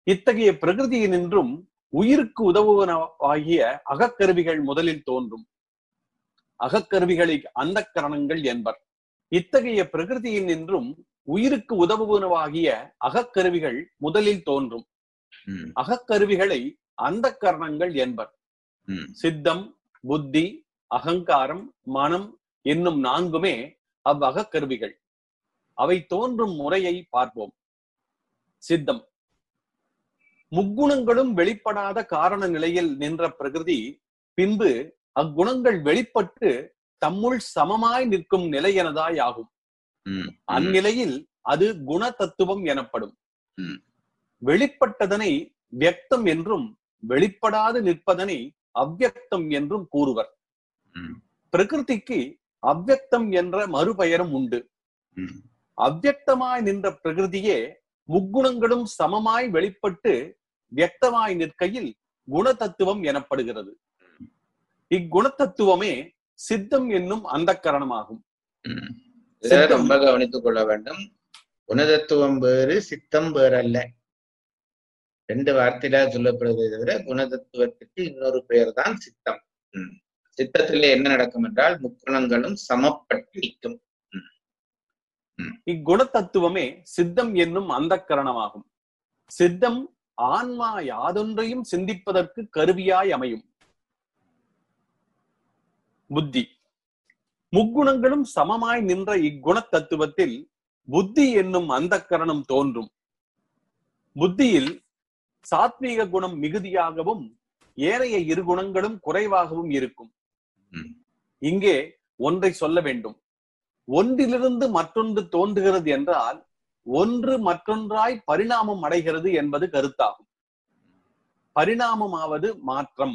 இத்தகைய பிரகிருதியினின்றும் உயிருக்கு உதவுவனவாகிய அகக்கருவிகள் முதலில் தோன்றும் அகக்கருவிகளை அந்த கரணங்கள் என்பர் இத்தகைய பிரகிருதியில் நின்றும் உயிருக்கு உதவுவனவாகிய அகக்கருவிகள் முதலில் தோன்றும் ம், அகக்கருவிகளை அந்த கரணங்கள் என்பர் ம், சித்தம் புத்தி அகங்காரம் மனம் என்னும் நான்குமே அவ்வகக்கருவிகள் அவை தோன்றும் முறையை பார்ப்போம் சித்தம் முக்குணங்களும் வெளிப்படாத காரண நிலையில் நின்ற பிரகிருதி பின்பு அக்குணங்கள் வெளிப்பட்டு தம்முள் சமமாய் நிற்கும் நிலையனதாய் ஆகும் ம், ம், அந்நிலையில் அது குண தத்துவம் எனப்படும் ம். வெளிப்பட்டதனை வியக்தம் என்றும் வெளிப்படாது நிற்பதனை அவ்யக்தம் என்றும் கூறுவர் ம், பிரகிருதிக்கு அவ்யக்தம் என்ற மறுபெயரும் உண்டு ம், அவ்யக்தமாய் நின்ற பிரகிருதியே முக்குணங்களும் சமமாய் வெளிப்பட்டு வியக்தமாய் நிற்கையில் குணதத்துவம் எனப்படுகிறது இக்குணதத்துவமே சித்தம் என்னும் அந்த கரணமாகும் ம். இதை சித்தம் ரொம்ப கவனித்துக் கொள்ள வேண்டும் குணதத்துவம் வேறு சித்தம் வேறு அல்ல ரெண்டு வார்த்தையில சொல்லப்படுவதை தவிர குணதத்துவத்துக்கு இன்னொரு பெயர் தான் சித்தம் ம். சித்தத்திலே என்ன நடக்கும் என்றால் முக்குணங்களும் சமப்பட்டு நிற்கும் இக்குணதத்துவமே சித்தம் என்னும் அந்த கரணமாகும் சித்தம் ஆன்மா யாதொன்றையும் சிந்திப்பதற்கு கருவியாய் அமையும் புத்தி முக்குணங்களும் சமமாய் நின்ற இக்குண தத்துவத்தில் புத்தி என்னும் அந்த கரணம் தோன்றும் புத்தியில் சாத்வீக குணம் மிகுதியாகவும் ஏனைய இரு குணங்களும் குறைவாகவும் இருக்கும் ம். இங்கே ஒன்றை சொல்ல வேண்டும் ஒன்றிலிருந்து மற்றொன்று தோன்றுகிறது என்றால் ஒன்று மற்றொன்றாய் பரிணாமம் அடைகிறது என்பது கருத்தாகும் பரிணாமமாவது மாற்றம்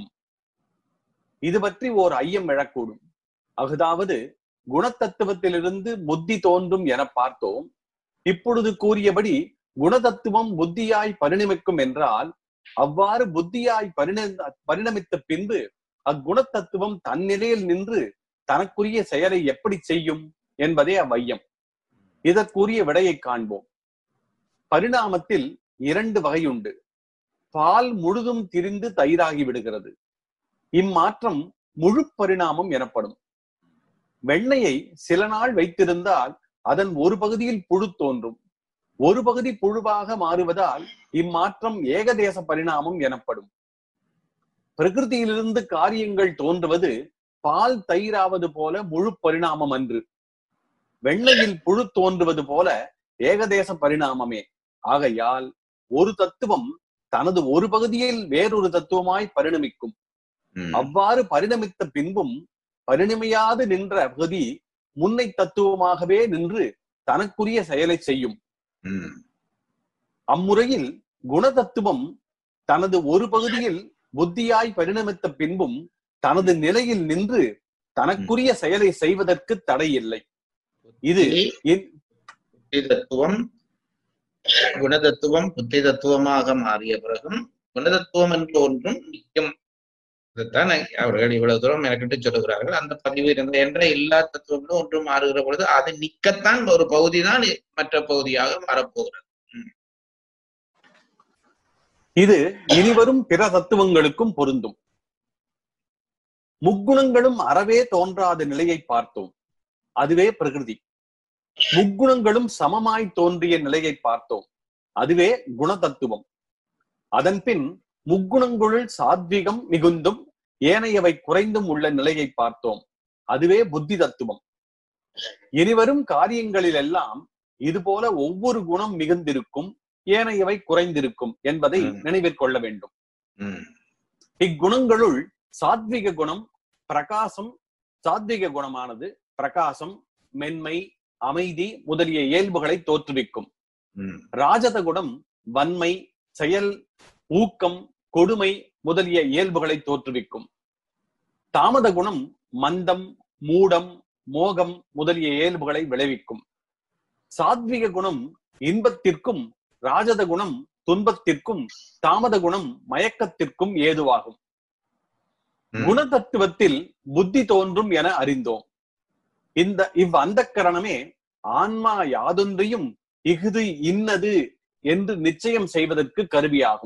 இது பற்றி ஓர் ஐயம் எழக்கூடும் அதாவது குணத்தத்துவத்திலிருந்து புத்தி தோன்றும் என பார்த்தோம் இப்பொழுது கூறியபடி குணதத்துவம் புத்தியாய் பரிணமிக்கும் என்றால் அவ்வாறு புத்தியாய் பரிண பரிணமித்த பின்பு அக்குணத்தத்துவம் தன்னிலையில் நின்று தனக்குரிய செயலை எப்படி செய்யும் என்பதே அவ்வையம் இதற்குரிய விடையை காண்போம் பரிணாமத்தில் இரண்டு வகையுண்டு பால் முழுதும் திரிந்து தயிராகி விடுகிறது இம்மாற்றம் முழு பரிணாமம் எனப்படும் வெண்ணெயை சில நாள் வைத்திருந்தால் அதன் ஒரு பகுதியில் புழு தோன்றும் ஒரு பகுதி புழுவாக மாறுவதால் இம்மாற்றம் ஏகதேச பரிணாமம் எனப்படும் பிரகிருதியிலிருந்து காரியங்கள் தோன்றுவது பால் தயிராவது போல முழு பரிணாமம் அன்று வெண்ணையில் புழு தோன்றுவது போல ஏகதேச பரிணாமமே ஆகையால் ஒரு தத்துவம் தனது ஒரு பகுதியில் வேறொரு தத்துவமாய் பரிணமிக்கும் ம், அவ்வாறு பரிணமித்த பின்பும் பரிணமியாது நின்ற பகுதி முன்னை தத்துவமாகவே நின்று தனக்குரிய செயலை செய்யும் ம், அம்முறையில் குணதத்துவம் தனது ஒரு பகுதியில் புத்தியாய் பரிணமித்த பின்பும் தனது நிலையில் நின்று தனக்குரிய செயலை செய்வதற்கு தடை இல்லை இது இன்- புத்தி தத்துவம் குணதத்துவம் புத்தி தத்துவமாக மாறிய பிறகும் குணதத்துவம் என்று ஒன்றும் நிற்கும் இதுதான் அவர்கள் இவ்வளவு தூரம் எனக்கிட்டு சொல்லுகிறார்கள் அந்த பதிவு இருந்த என்ற எல்லா தத்துவங்களும் ஒன்று மாறுகிற பொழுது அது நிக்கத்தான் ஒரு பகுதி தான் மற்ற பகுதியாக மாறப்போகிறது இது இனிவரும் பிற தத்துவங்களுக்கும் பொருந்தும் முக்குணங்களும் அறவே தோன்றாத நிலையை பார்த்தோம் அதுவே பிரகிருதி முக்குணங்களும் சமமாய் தோன்றிய நிலையை பார்த்தோம் அதுவே குணதத்துவம் அதன்பின் முக்குணங்களுள் சாத்விகம் மிகுந்தும் ஏனையவை குறைந்தும் உள்ள நிலையை பார்த்தோம் அதுவே புத்தி தத்துவம் இனிவரும் காரியங்களில் எல்லாம் இதுபோல ஒவ்வொரு குணம் மிகுந்திருக்கும் ஏனையவை குறைந்திருக்கும் என்பதை ம். நினைவில் கொள்ள வேண்டும் ம், இக்குணங்களுள் சாத்விக குணம் பிரகாசம் சாத்விக குணமானது பிரகாசம் மென்மை அமைதி முதலிய இயல்புகளை தோற்றுவிக்கும் ம், ராஜத குணம் வன்மை செயல் ஊக்கம் கொடுமை முதலிய இயல்புகளை தோற்றுவிக்கும் தாமத குணம் மந்தம் மூடம் மோகம் முதலிய இயல்புகளை விளைவிக்கும் சாத்விக குணம் இன்பத்திற்கும் ராஜத குணம் துன்பத்திற்கும் தாமத குணம் மயக்கத்திற்கும் ஏதுவாகும் ம். குணதத்துவத்தில் புத்தி தோன்றும் என அறிந்தோம் இந்த இவ் அந்தக்கரணமே ஆன்மா யாதொன்றையும் இஃது இன்னது என்று நிச்சயம் செய்வதற்கு கருவியாகும்